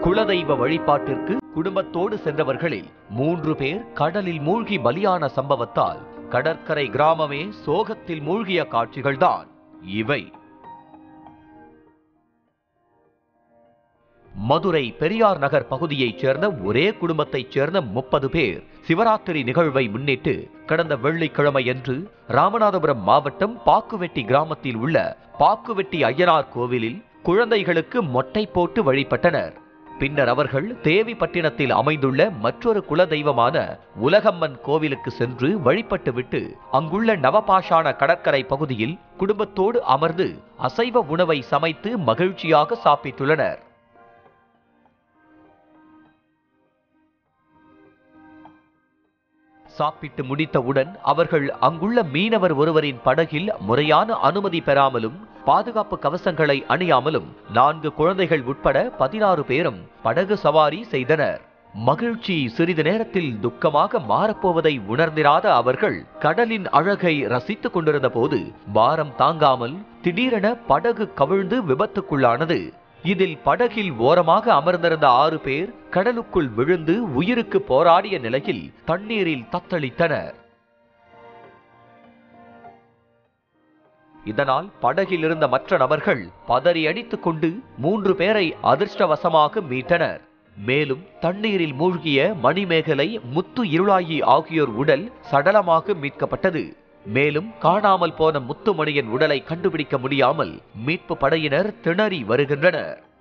குலதெய்வ வழிபாட்டிற்கு குடும்பத்தோடு சென்றவர்களில் மூன்று பேர் கடலில் மூழ்கி பலியான சம்பவத்தால் கடற்கரை கிராமமே சோகத்தில் மூழ்கிய காட்சிகள்தான் இவை மதுரை பெரியார் நகர் பகுதியைச் சேர்ந்த ஒரே குடும்பத்தைச் சேர்ந்த முப்பது பேர் சிவராத்திரி நிகழ்வை முன்னிட்டு கடந்த வெள்ளிக்கிழமையன்று ராமநாதபுரம் மாவட்டம் பாக்குவெட்டி கிராமத்தில் உள்ள பாக்குவெட்டி ஐயனார் கோவிலில் குழந்தைகளுக்கு மொட்டை போட்டு வழிபட்டனர் பின்னர் அவர்கள் தேவிப்பட்டினத்தில் அமைந்துள்ள மற்றொரு குலதெய்வமான உலகம்மன் கோவிலுக்கு சென்று வழிபட்டுவிட்டு அங்குள்ள நவபாஷான கடற்கரை பகுதியில் குடும்பத்தோடு அமர்ந்து அசைவ உணவை சமைத்து மகிழ்ச்சியாக சாப்பிட்டுள்ளனர் சாப்பிட்டு முடித்தவுடன் அவர்கள் அங்குள்ள மீனவர் ஒருவரின் படகில் முறையான அனுமதி பெறாமலும் பாதுகாப்பு கவசங்களை அணியாமலும் நான்கு குழந்தைகள் உட்பட பதினாறு பேரும் படகு சவாரி செய்தனர் மகிழ்ச்சி சிறிது நேரத்தில் துக்கமாக மாறப்போவதை உணர்ந்திராத அவர்கள் கடலின் அழகை ரசித்துக் கொண்டிருந்த போது பாரம் தாங்காமல் திடீரென படகு கவிழ்ந்து விபத்துக்குள்ளானது இதில் படகில் ஓரமாக அமர்ந்திருந்த ஆறு பேர் கடலுக்குள் விழுந்து உயிருக்கு போராடிய நிலையில் தண்ணீரில் தத்தளித்தனர் இதனால் படகில் இருந்த மற்ற நபர்கள் பதறி அடித்துக் கொண்டு மூன்று பேரை அதிர்ஷ்டவசமாக மீட்டனர் மேலும் தண்ணீரில் மூழ்கிய மணிமேகலை முத்து இருளாயி ஆகியோர் உடல் சடலமாக மீட்கப்பட்டது மேலும் காணாமல் போன முத்துமணியின் உடலை கண்டுபிடிக்க முடியாமல் மீட்பு படையினர் திணறி வருகின்றனர்